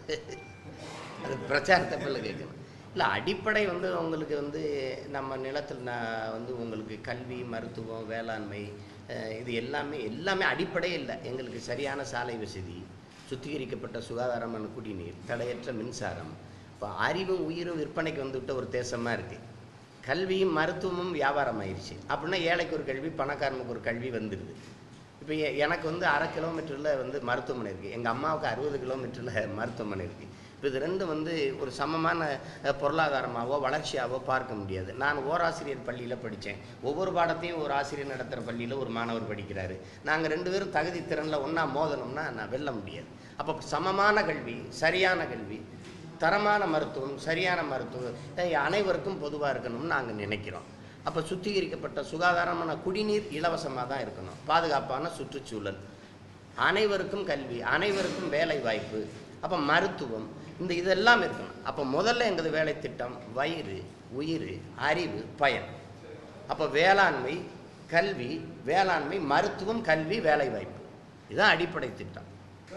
அது பிரச்சாரத்தப்பில் கேட்கணும் இல்லை அடிப்படை வந்து உங்களுக்கு வந்து நம்ம நிலத்தில் நான் வந்து உங்களுக்கு கல்வி மருத்துவம் வேளாண்மை அஹ், இது எல்லாமே எல்லாமே அடிப்படையே இல்லை எங்களுக்கு சரியான சாலை வசதி சுத்திகரிக்கப்பட்ட சுகாதாரமான குடிநீர் தடையற்ற மின்சாரம் இப்போ அறிவும் உயிரும் விற்பனைக்கு வந்துவிட்ட ஒரு தேசமாக இருக்குது கல்வியும் மருத்துவமும் வியாபாரம் ஆயிடுச்சு அப்படின்னா ஏழைக்கு ஒரு கல்வி பணக்காரனுக்கு ஒரு கல்வி வந்துடுது இப்போ எனக்கு வந்து அரை கிலோமீட்டரில் வந்து மருத்துவமனை இருக்குது எங்கள் அம்மாவுக்கு அறுபது கிலோமீட்டரில் மருத்துவமனை இருக்குது இப்போ இது ரெண்டும் வந்து ஒரு சமமான அஹ், பொருளாதாரமாவோ வளர்ச்சியாவோ பார்க்க முடியாது நான் ஓராசிரியர் பள்ளியில் படித்தேன் ஒவ்வொரு பாடத்தையும் ஒரு ஆசிரியர் நடத்துகிற பள்ளியில் ஒரு மாணவர் படிக்கிறாரு நாங்கள் ரெண்டு பேரும் தகுதி திறனில் ஒன்றா மோதணும்னா நான் வெல்ல முடியாது அப்போ சமமான கல்வி சரியான கல்வி தரமான மருத்துவம் சரியான மருத்துவம் அஹ், அனைவருக்கும் பொதுவாக இருக்கணும்னு நாங்கள் நினைக்கிறோம் அப்போ சுத்திகரிக்கப்பட்ட சுகாதாரமான குடிநீர் இலவசமாக தான் இருக்கணும் பாதுகாப்பான சுற்றுச்சூழல் அனைவருக்கும் கல்வி அனைவருக்கும் வேலை வாய்ப்பு அப்போ மருத்துவம் இந்த இதெல்லாம் இருக்கணும் அப்போ முதல்ல எங்களது வேலை திட்டம் வயிறு உயிர் அறிவு பயன் அப்போ வேளாண்மை கல்வி வேளாண்மை மருத்துவம் கல்வி வேலை வாய்ப்பு இதுதான் அடிப்படை திட்டம்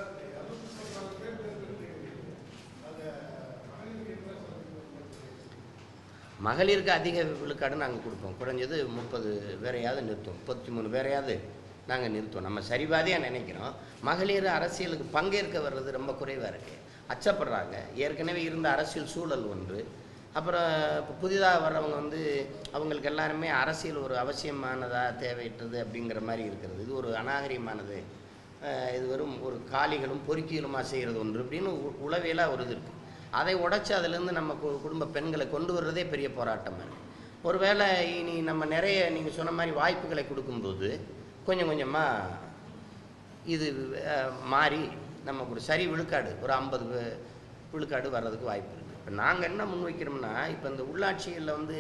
மகளிருக்கு அதிக விழுக்காடு நாங்கள் கொடுப்போம் குறைஞ்சது முப்பது பேரையாவது நிறுத்துவோம் முப்பத்தி மூணு பேரையாவது நாங்கள் நிறுத்துவோம் நம்ம சரிபாதியாக நினைக்கிறோம் மகளிர் அரசியலுக்கு பங்கேற்க வர்றது ரொம்ப குறைவாக இருக்குது அச்சப்படுறாங்க ஏற்கனவே இருந்த அரசியல் சூழல் ஒன்று அப்புறம் இப்போ புதிதாக வர்றவங்க வந்து அவங்களுக்கு எல்லாருமே அரசியல் ஒரு அவசியமானதாக தேவையற்றது அப்படிங்கிற மாதிரி இருக்கிறது இது ஒரு அநாகரிகமானது அஹ் இது வெறும் ஒரு காலிகளும் பொறுக்கிகளுமா செய்கிறது ஒன்று அப்படின்னு உ- உளவியலாக ஒரு இது இருக்குது அதை உடைச்சு அதுலேருந்து நம்ம கு- குடும்ப பெண்களை கொண்டு வர்றதே பெரிய போராட்டமாக இருக்கு ஒருவேளை இனி நம்ம நிறைய நீங்கள் சொன்ன மாதிரி வாய்ப்புகளை கொடுக்கும்போது கொஞ்சம் கொஞ்சமாக இது அஹ், மாறி நமக்கு ஒரு சரி விழுக்காடு ஒரு ஐம்பது விழுக்காடு வர்றதுக்கு வாய்ப்பு இருக்குது இப்போ நாங்கள் என்ன முன்வைக்கிறோம்னா இப்போ இந்த உள்ளாட்சிகளில் வந்து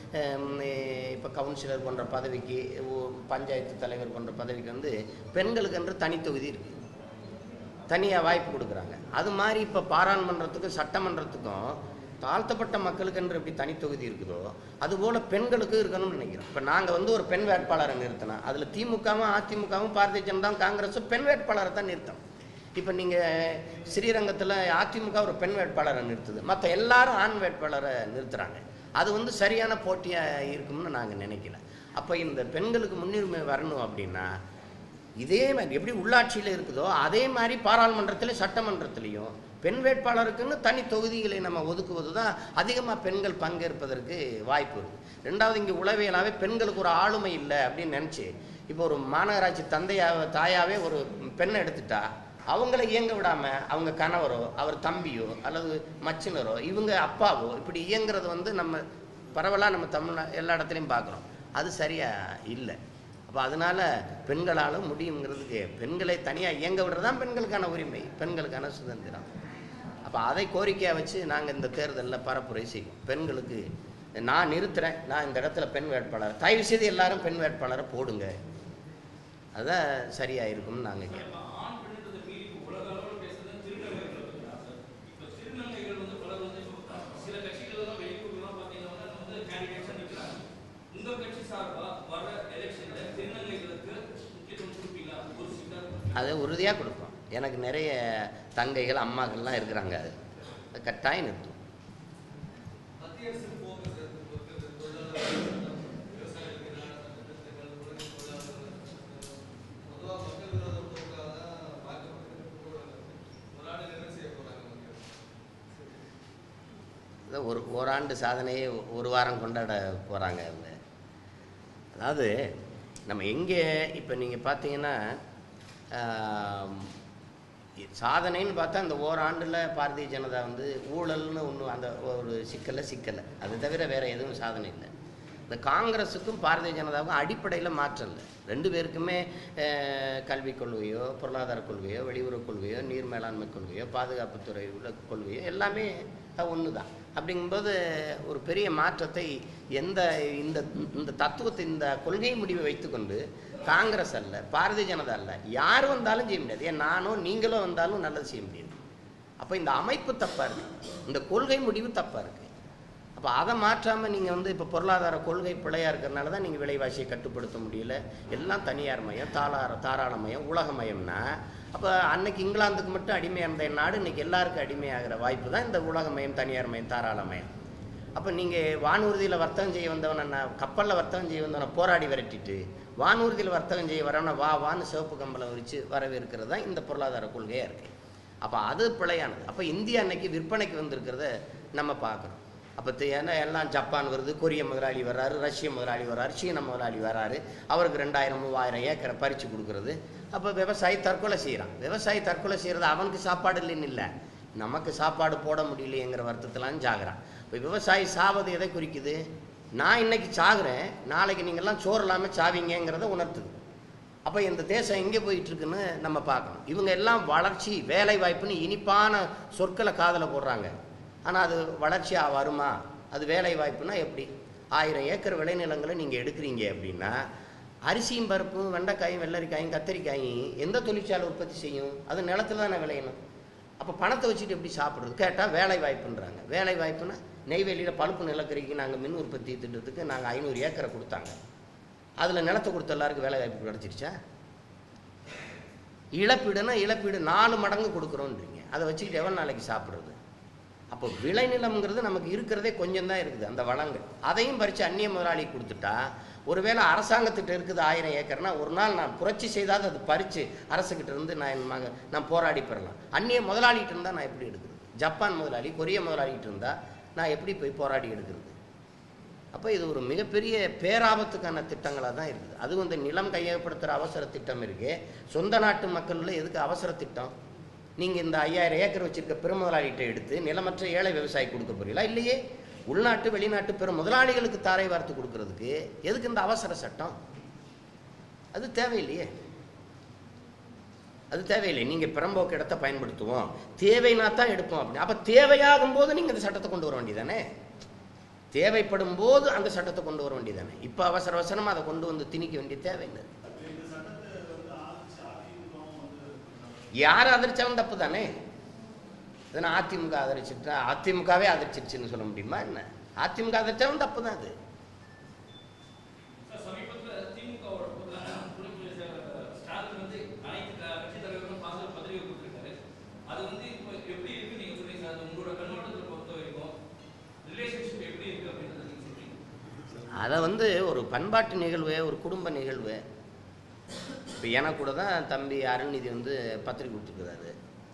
இப்போ கவுன்சிலர் போன்ற பதவிக்கு ஓ- பஞ்சாயத்து தலைவர் போன்ற பதவிக்கு வந்து பெண்களுக்கு என்று தனி தொகுதி இருக்குது தனியாக வாய்ப்பு கொடுக்குறாங்க அது மாதிரி இப்போ பாராளுமன்றத்துக்கும் சட்டமன்றத்துக்கும் தாழ்த்தப்பட்ட மக்களுக்கு என்று எப்படி தனி தொகுதி இருக்குதோ அதுபோல் பெண்களுக்கும் இருக்கணும்னு நினைக்கிறோம் இப்போ நாங்கள் வந்து ஒரு பெண் வேட்பாளரை நிறுத்தினோம் அதில் திமுகவும் அதிமுகவும் பாரதிய ஜனதாவும் காங்கிரஸும் பெண் வேட்பாளரை தான் நிறுத்தோம் இப்போ நீங்கள் ஸ்ரீரங்கத்தில் அதிமுக ஒரு பெண் வேட்பாளரை நிறுத்துது மற்ற எல்லாரும் ஆண் வேட்பாளரை நிறுத்துறாங்க அது வந்து சரியான போட்டியாக இருக்கும்னு நாங்கள் நினைக்கல அப்போ இந்த பெண்களுக்கு முன்னுரிமை வரணும் அப்படின்னா இதே மாதிரி எப்படி உள்ளாட்சியில் இருக்குதோ அதே மாதிரி பாராளுமன்றத்திலும் சட்டமன்றத்திலையும் பெண் வேட்பாளருக்குன்னு தனி தொகுதிகளை நம்ம ஒதுக்குவது தான் அதிகமாக பெண்கள் பங்கேற்பதற்கு வாய்ப்பு இருக்குது ரெண்டாவது இங்கே உளவியலாவே பெண்களுக்கு ஒரு ஆளுமை இல்லை அப்படின்னு நினச்சி இப்போ ஒரு மாநகராட்சி தந்தையாக தாயாவே ஒரு பெண்ணை எடுத்துட்டா அவங்கள இயங்க விடாம அவங்க கணவரோ அவர் தம்பியோ அல்லது மச்சினரோ இவங்க அப்பாவோ இப்படி இயங்குறது வந்து நம்ம பரவலாக நம்ம தமிழ்நா எல்லா இடத்துலையும் பார்க்குறோம் அது சரியா இல்லை அப்போ அதனால பெண்களாலும் முடியுங்கிறதுக்கு பெண்களை தனியாக இயங்க விடுறது தான் பெண்களுக்கான உரிமை பெண்களுக்கான சுதந்திரம் அப்போ அதை கோரிக்கையாக வச்சு நாங்கள் இந்த தேர்தலில் பரப்புரை செய்வோம் பெண்களுக்கு நான் நிறுத்துறேன் நான் இந்த இடத்துல பெண் வேட்பாளர் தயவு செய்து எல்லாரும் பெண் வேட்பாளரை போடுங்க அதுதான் சரியாக இருக்கும்னு நாங்கள் கேட்போம் ஆண் பெண்ணுன்றதை மீறி இப்போ உலக அளவில் பேசுறது திருநங்கைகளை பற்றி தான் சார் இப்போ திருநங்கைகள் வந்து பலர் வந்து இப்போ சில கட்சிகளெல்லாம் வெளியூர்லாம் பார்த்தீங்கன்னா வந்து கேண்டிடேட்ஸாக நிற்கிறாங்க உங்கள் கட்சி சார்பாக வர எலெக்ஷனில் திருநங்கைகளுக்கு முக்கியத்துவம் கொடுப்பீங்களா ஒரு சீட்டாக அதை உறுதியாக கொடுப்போம் எனக்கு நிறைய தங்கைகள் அம்மாக்கள்லாம் இருக்கிறாங்க அது அது கட்டாயம் நிறுத்தும் மத்திய அரசு போக்கஸ் இருக்கிறது தொழிலாளர் விவசாயிகளுக்கு எதிரான சட்டத்திட்டங்கள் உலக தொழிலாளர் பொதுவாக மக்கள் விரோத போக்காக தான் பார்க்கப்பட்டு ஒரு ஆண்டு என்ன செய்ய போறாங்க மத்திய அரசு இதை ஒரு ஓராண்டு சாதனையை ஒரு வாரம் கொண்டாட போகிறாங்க அவங்க அதாவது நம்ம எங்கே இப்போ நீங்கள் பார்த்தீங்கன்னா ஆம், சாதனைன்னு பார்த்தா இந்த ஓராண்டில் பாரதிய ஜனதா வந்து ஊழல்னு ஒன்று அந்த ஒரு சிக்கலை சிக்கலை அது தவிர வேறு எதுவும் சாதனை இல்லை இந்த காங்கிரஸுக்கும் பாரதிய ஜனதாவுக்கும் அடிப்படையில் மாற்றம் இல்லை ரெண்டு பேருக்குமே அஹ், கல்விக் கொள்கையோ பொருளாதார கொள்கையோ வெளியுறவு கொள்கையோ நீர் மேலாண்மை கொள்கையோ பாதுகாப்புத்துறை உள்ள கொள்கையோ எல்லாமே ஒன்று தான் அப்படிங்கும்போது ஒரு பெரிய மாற்றத்தை எந்த இந்த இந்த தத்துவத்தை இந்த கொள்கை முடிவை வைத்துக்கொண்டு காங்கிரஸ் அல்ல பாரதிய ஜனதா அல்ல யார் வந்தாலும் செய்ய முடியாது ஏன் நானோ நீங்களோ வந்தாலும் நல்லது செய்ய முடியாது அப்போ இந்த அமைப்பு தப்பாக இருக்கு இந்த கொள்கை முடிவு தப்பாக இருக்கு அப்போ அப்போ அதை மாற்றாமல் நீங்கள் வந்து இப்போ பொருளாதார கொள்கை பிழையாக இருக்கிறனால தான் நீங்கள் விலைவாசியை கட்டுப்படுத்த முடியல எல்லாம் தனியார் மயம் தாளார தாராளமயம் உலகமயம்னா அப்போ அன்னைக்கு இங்கிலாந்துக்கு மட்டும் அடிமையாக இருந்த நாடு இன்னைக்கு எல்லாருக்கும் அடிமையாகிற வாய்ப்பு தான் இந்த உலகமயம் தனியார் மயம் தாராளமயம் அப்போ நீங்கள் வானூர்தியில் வர்த்தகம் செய்ய வந்தவனை நான் கப்பலில் வர்த்தகம் செய்ய வந்தவனை போராடி விரட்டிட்டு வானூர்தியில் வர்த்தகம் செய்ய வரவனை வா வான்னு சிவப்பு கம்பளம் விரித்து வரவேற்கிறது தான் இந்த பொருளாதார கொள்கையாக இருக்குது அப்போ அது பிழையானது அப்போ இந்தியா அன்னைக்கு விற்பனைக்கு வந்திருக்கிறத நம்ம பார்க்குறோம் அப்போ ஏன்னா எல்லாம் ஜப்பான் வருது கொரிய முதலாளி வர்றாரு ரஷ்ய முதலாளி வர்றாரு சீன முதலாளி வர்றாரு அவருக்கு ரெண்டாயிரம் மூவாயிரம் ஏக்கரை பறித்து கொடுக்குறது அப்போ விவசாயி தற்கொலை செய்கிறான் விவசாயி தற்கொலை செய்கிறது அவனுக்கு சாப்பாடு இல்லைன்னு இல்லை நமக்கு சாப்பாடு போட முடியலையேங்கிற வருத்தத்திலாம் சாகுறான் இப்போ விவசாயி சாவது எதை குறிக்குது நான் இன்னைக்கு சாகுறேன் நாளைக்கு நீங்கள்லாம் சோறு இல்லாமல் சாவீங்கங்கிறத உணர்த்துது அப்போ இந்த தேசம் எங்கே போயிட்டு இருக்குன்னு நம்ம பார்க்கணும் இவங்க எல்லாம் வளர்ச்சி வேலை வாய்ப்புன்னு இனிப்பான சொற்களை காதில் போடுறாங்க ஆனால் அது வளர்ச்சியாக வருமா அது வேலை வாய்ப்புனா எப்படி ஆயிரம் ஏக்கர் விளைநிலங்களை நீங்கள் எடுக்கிறீங்க அப்படின்னா அரிசியும் பருப்பும் வெண்டைக்காயும் வெள்ளரிக்காயும் கத்தரிக்காயும் எந்த தொழிற்சாலை உற்பத்தி செய்யும் அது நிலத்துல தானே விளையணும் அப்போ பணத்தை வச்சுட்டு எப்படி சாப்பிட்றது கேட்டால் வேலை வாய்ப்புன்றாங்க வேலை வாய்ப்புனா நெய்வேலியில் பழுப்பு நிலக்கரிக்கு நாங்கள் மின் உற்பத்தி திட்டத்துக்கு நாங்கள் ஐநூறு ஏக்கரை கொடுத்தாங்க அதில் நிலத்தை கொடுத்த எல்லாருக்கும் வேலை வாய்ப்பு கிடச்சிருச்சா இழப்பீடுனா இழப்பீடு நாலு மடங்கு கொடுக்குறோன்றீங்க அதை வச்சுக்கிட்டு எவ்வளோ நாளைக்கு சாப்பிட்றது அப்போ விளைநிலம்ங்கிறது நமக்கு இருக்கிறதே கொஞ்சம் தான் இருக்குது அந்த வளங்கள் அதையும் பறித்து அந்நிய முதலாளி கொடுத்துட்டா ஒருவேளை அரசாங்கத்திட்ட இருக்குது ஆயிரம் ஏக்கர்னா ஒரு நாள் நான் புரட்சி செய்தாவது அது பறித்து அரசுக்கிட்ட இருந்து நான் என் மக நான் போராடி பெறலாம் அந்நிய முதலாளிகிட்ட இருந்தால் நான் எப்படி எடுக்கிறது ஜப்பான் முதலாளி கொரிய முதலாளிகிட்ட இருந்தால் நான் எப்படி போய் போராடி எடுக்கிறது அப்போ இது ஒரு மிகப்பெரிய பேராபத்துக்கான திட்டங்களாக தான் இருக்குது அதுவும் இந்த நிலம் கையகப்படுத்துகிற அவசர திட்டம் இருக்கு சொந்த நாட்டு மக்களில் எதுக்கு அவசர திட்டம் நீங்கள் இந்த ஐயாயிரம் ஏக்கர் வச்சிருக்க பெரும் முதலாளிகிட்ட எடுத்து நிலமற்ற ஏழை விவசாயி கொடுக்க போறீங்களா இல்லையே உள்நாட்டு வெளிநாட்டு பெரும் முதலாளிகளுக்கு தாரை வார்த்து கொடுக்கறதுக்கு எதுக்கு இந்த அவசர சட்டம் அது தேவையில்லையே அது தேவையில்லை நீங்கள் பிறம்போக்கு இடத்த பயன்படுத்துவோம் தேவைனா தான் எடுப்போம் அப்படின்னு அப்போ தேவையாகும் போது நீங்கள் இந்த சட்டத்தை கொண்டு வர வேண்டியதானே தேவைப்படும் போது அந்த சட்டத்தை கொண்டு வர வேண்டியதானே இப்போ அவசர அவசரமாக அதை கொண்டு வந்து திணிக்க வேண்டிய தேவையில்லை யார் ஆதரிச்சாலும் தப்பு தானே இதனை அதிமுக ஆதரிச்சுட்டா அதிமுகவே ஆதரிச்சிருச்சுன்னு சொல்ல முடியுமா என்ன அதிமுக ஆதரிச்சாலும் தப்பு தான் அது சார், சமீபத்துல திமுகவோட பொதுச் துணை செயலாளர் ஸ்டாலின் வந்து அனைத்து க- கட்சித் தலைவர்களும் பார்த்து பதவி கொடுத்திருக்காரு. அது வந்து இப்போ எப்படி இருக்கு நீங்க சொன்னீங்க சார். அது உங்களோட கண்ணோட்டத்துல பொறுத்த வரைக்கும் relationship எப்படி இருக்கு அப்படின்றத நீங்க சொல்றீங்க. அதை வந்து ஒரு பண்பாட்டு நிகழ்வு ஒரு குடும்ப நிகழ்வு இப்போ எனக்கு கூட தான் தம்பி அருள்நிதி வந்து பத்திரிக்கை கொடுத்துருக்குறாரு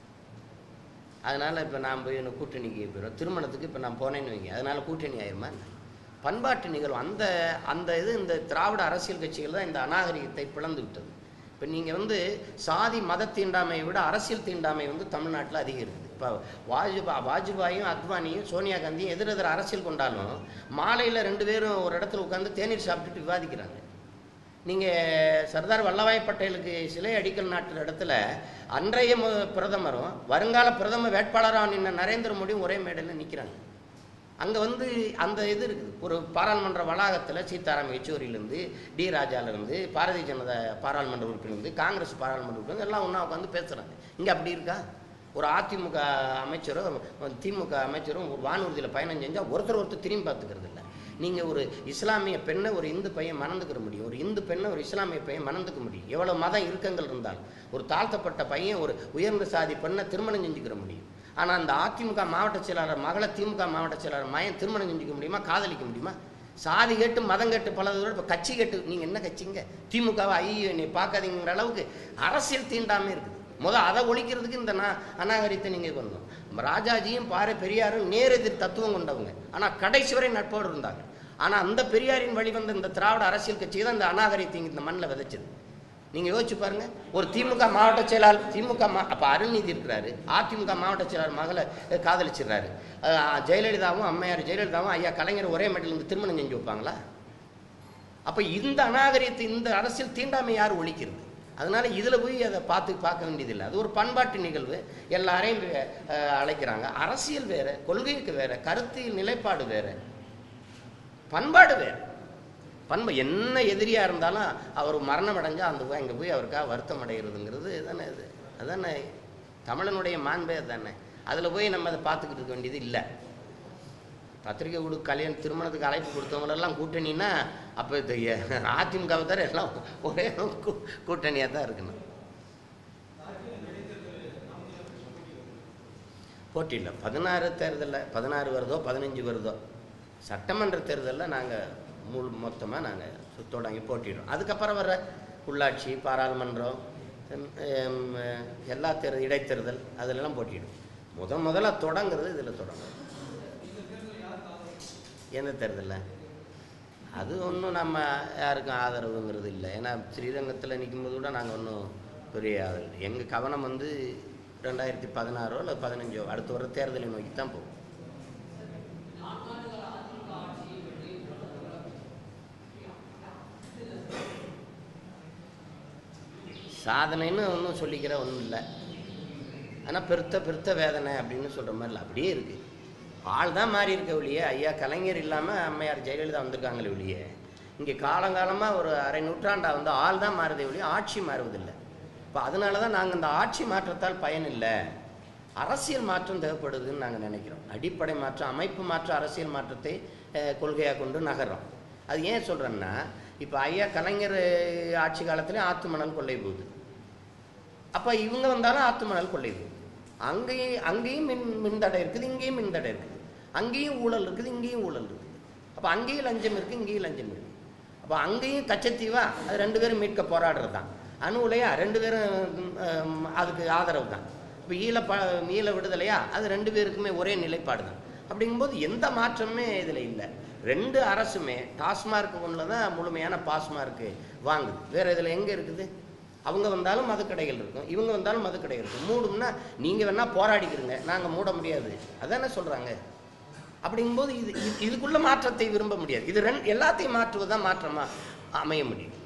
அதனால் இப்போ நான் போய் எனக்கு கூட்டணிக்கு போயிடும் திருமணத்துக்கு இப்போ நான் போனேன்னு வைங்க அதனால் கூட்டணி ஆயிருமா என்ன? பண்பாட்டு நிகழ்வு அந்த அந்த இது இந்த திராவிட அரசியல் கட்சிகள் தான் இந்த அநாகரிகத்தை பிளந்து விட்டது இப்போ நீங்கள் வந்து சாதி மத தீண்டாமையை விட அரசியல் தீண்டாமை வந்து தமிழ்நாட்டில் அதிகம் இருக்குது இப்போ வாஜ்பா வாஜ்பாயும் அத்வானியும் சோனியா காந்தியும் எதிரெதிர் அரசியல் கொண்டாலும் மாலையில் ரெண்டு பேரும் ஒரு இடத்துல உட்காந்து தேநீர் சாப்பிட்டுட்டு விவாதிக்கிறாங்க நீங்கள் சர்தார் வல்லபாய் பட்டேலுக்கு சிலை அடிக்கல் நாட்டுற இடத்துல அன்றைய மு- பிரதமரும் வருங்கால பிரதம வேட்பாளராக நின்ன நரேந்திர மோடியும் ஒரே மேடையில் நிற்கிறாங்க அங்கே வந்து அந்த இது இருக்குது ஒரு பாராளுமன்ற வளாகத்தில் சீதாராம் யெச்சூரியிலேருந்து டி ராஜாலேருந்து பாரதிய ஜனதா பாராளுமன்ற உறுப்பினர்லேருந்து காங்கிரஸ் பாராளுமன்ற உறுப்பினர் எல்லாம் ஒன்றா உட்காந்து பேசுகிறாங்க இங்கே அப்படி இருக்கா ஒரு அதிமுக அமைச்சரும் திமுக அமைச்சரும் ஒரு வானூர்தியில் பயணம் செஞ்சால் ஒருத்தர் ஒருத்தர் திரும்பி பார்த்துக்கிறது இல்லை நீங்கள் ஒரு இஸ்லாமிய பெண்ணை ஒரு இந்து பையன் மணந்துக்கிற முடியும் ஒரு இந்து பெண்ணை ஒரு இஸ்லாமிய பையன் மணந்துக்க முடியும் எவ்வளோ மதம் இறுக்கங்கள் இருந்தாலும் ஒரு தாழ்த்தப்பட்ட பையன் ஒரு உயர்ந்த சாதி பெண்ணை திருமணம் செஞ்சுக்கிற முடியும் ஆனால் அந்த அதிமுக மாவட்ட செயலாளர் மகளை திமுக மாவட்ட செயலாளர் மயன் திருமணம் செஞ்சுக்க முடியுமா காதலிக்க முடியுமா சாதி கேட்டு மதம் கேட்டு பலதோட இப்போ கட்சி கேட்டு நீங்கள் என்ன கட்சிங்க திமுகவை ஐயோ என்னை பார்க்காதீங்கிற அளவுக்கு அரசியல் தீண்டாமே இருக்குது முதல் அதை ஒழிக்கிறதுக்கு இந்த நான் அநாகரித்தை நீங்கள் பண்ணணும் ராஜாஜியும் பாரு பெரியாரும் நேரெதிர் தத்துவம் கொண்டவங்க ஆனால் கடைசி வரை நட்போடு இருந்தாங்க ஆனால் அந்த பெரியாரின் வழிவந்த இந்த திராவிட அரசியல் கட்சி தான் இந்த அநாகரித்தை இங்க இந்த மண்ணில் விதைச்சது நீங்கள் யோசிச்சு பாருங்க ஒரு திமுக மாவட்ட செயலாளர் திமுக மா அப்போ அருள்நீதி இருக்கிறாரு அதிமுக மாவட்ட செயலாளர் மகளை அஹ், காதலிச்சிடுறாரு அஹ், ஜெயலலிதாவும் அம்மையார் ஜெயலலிதாவும் ஐயா கலைஞர் ஒரே மேட்டில் இருந்து திருமணம் செஞ்சு வைப்பாங்களா அப்போ இந்த அநாகரிகத்தை இந்த அரசியல் தீண்டாமை யார் ஒழிக்கிறது அதனால இதில் போய் அதை பார்த்து பார்க்க வேண்டியதில்லை அது ஒரு பண்பாட்டு நிகழ்வு எல்லாரையும் அஹ், அழைக்கிறாங்க அரசியல் வேற கொள்கைக்கு வேற கருத்தியல் நிலைப்பாடு வேற பண்பாடு வேற பண்பு என்ன எதிரியாக இருந்தாலும் அவர் மரணம் அடைஞ்சா அந்த போய் அங்கே போய் அவருக்காக வருத்தம் அடைகிறதுங்கிறது தானே இது அதானே தமிழனுடைய மாண்பே தானே அதில் போய் நம்ம அதை பார்த்துக்கிட்டு இருக்க வேண்டியது இல்லை பத்திரிக்கை கொடு கல்யாணம் திருமணத்துக்கு அழைப்பு கொடுத்தவங்களெல்லாம் கூட்டணின்னா அப்போ இது எ- அதிமுகவை தவிர எல்லாம் ஒரே கூ- கூட்டணியாக தான் இருக்கணும் போட்டியில் பதினாறு தேர்தலில் பதினாறு வருதோ பதினஞ்சு வருதோ சட்டமன்ற தேர்தலில் நாங்கள் முழு மொத்தமாக நாங்கள் தொடங்கி போட்டிடுறோம் அதுக்கப்புறம் வர உள்ளாட்சி பாராளுமன்றம் ஹம், ஹம், எல்லா தேர்தல் இடைத்தேர்தல் அதிலெல்லாம் போட்டிடும் முத முதல்ல தொடங்குறது இதில் தொடங்கும் எந்த தேர்தலில் அது ஒன்றும் நம்ம யாருக்கும் ஆதரவுங்கிறது இல்லை ஏன்னா ஸ்ரீரங்கத்தில் நிற்கும்போது கூட நாங்கள் ஒன்றும் பெரிய ஆதரவு எங்கள் கவனம் வந்து ரெண்டாயிரத்தி பதினாறோ இல்லை பதினஞ்சோ அடுத்து வர தேர்தலை நோக்கி தான் போகும் சாதனைன்னு ஒன்றும் சொல்லிக்கிற ஒன்றும் இல்லை ஆனால் பெருத்த பெருத்த வேதனை அப்படின்னு சொல்கிற மாதிரி இல்லை அப்படியே இருக்குது ஆள் தான் மாறி இருக்க ஒழிய ஐயா கலைஞர் இல்லாமல் அம்மையார் ஜெயலலிதா வந்திருக்காங்களே ஒழிய இங்கே காலங்காலமாக ஒரு அரை நூற்றாண்டா வந்து ஆள் தான் மாறுதே ஒழிய ஆட்சி மாறுவதில்லை இப்போ அதனால தான் நாங்கள் இந்த ஆட்சி மாற்றத்தால் பயன் இல்லை அரசியல் மாற்றம் தேவைப்படுதுன்னு நாங்கள் நினைக்கிறோம் அடிப்படை மாற்றம் அமைப்பு மாற்றம் அரசியல் மாற்றத்தை அஹ், கொள்கையாக கொண்டு நகர்றோம் அது ஏன் சொல்கிறேன்னா இப்போ ஐயா கலைஞர் ஆட்சி காலத்துலேயும் ஆத்து மணல் கொள்ளை போகுது அப்போ இவங்க வந்தாலும் ஆத்து மணல் கொள்ளை போகுது அங்கேயும் அங்கேயும் மின் மின்தடை இருக்குது இங்கேயும் மின்தடை இருக்குது அங்கேயும் ஊழல் இருக்குது இங்கேயும் ஊழல் இருக்குது அப்போ அங்கேயும் லஞ்சம் இருக்குது இங்கேயும் லஞ்சம் இருக்குது அப்போ அங்கேயும் கச்சத்தீவா அது ரெண்டு பேரும் மீட்க போராடுறது தான் அணு உலையா ரெண்டு பேரும் ஹம், அதுக்கு ஆதரவு தான் இப்போ ஈழ ப ஈழ விடுதலையா அது ரெண்டு பேருக்குமே ஒரே நிலைப்பாடு தான் அப்படிங்கும்போது எந்த மாற்றமுமே இதில் இல்லை ரெண்டு அரசுமே டாஸ்மார்க் ஒன்றில் தான் முழுமையான பாஸ்மார்க்கு வாங்குது வேறு இதில் எங்கே இருக்குது அவங்க வந்தாலும் மதுக்கடைகள் இருக்கும் இவங்க வந்தாலும் மதுக்கடைகள் இருக்கும் மூடும்னா நீங்கள் வேணால் போராடிக்கிறீங்க நாங்கள் மூட முடியாது அதானே சொல்கிறாங்க அப்படிங்கும்போது இது இது- இதுக்குள்ள மாற்றத்தை விரும்ப முடியாது இது ரெண்டு எல்லாத்தையும் மாற்றுவது தான் மாற்றமாக அமைய முடியும்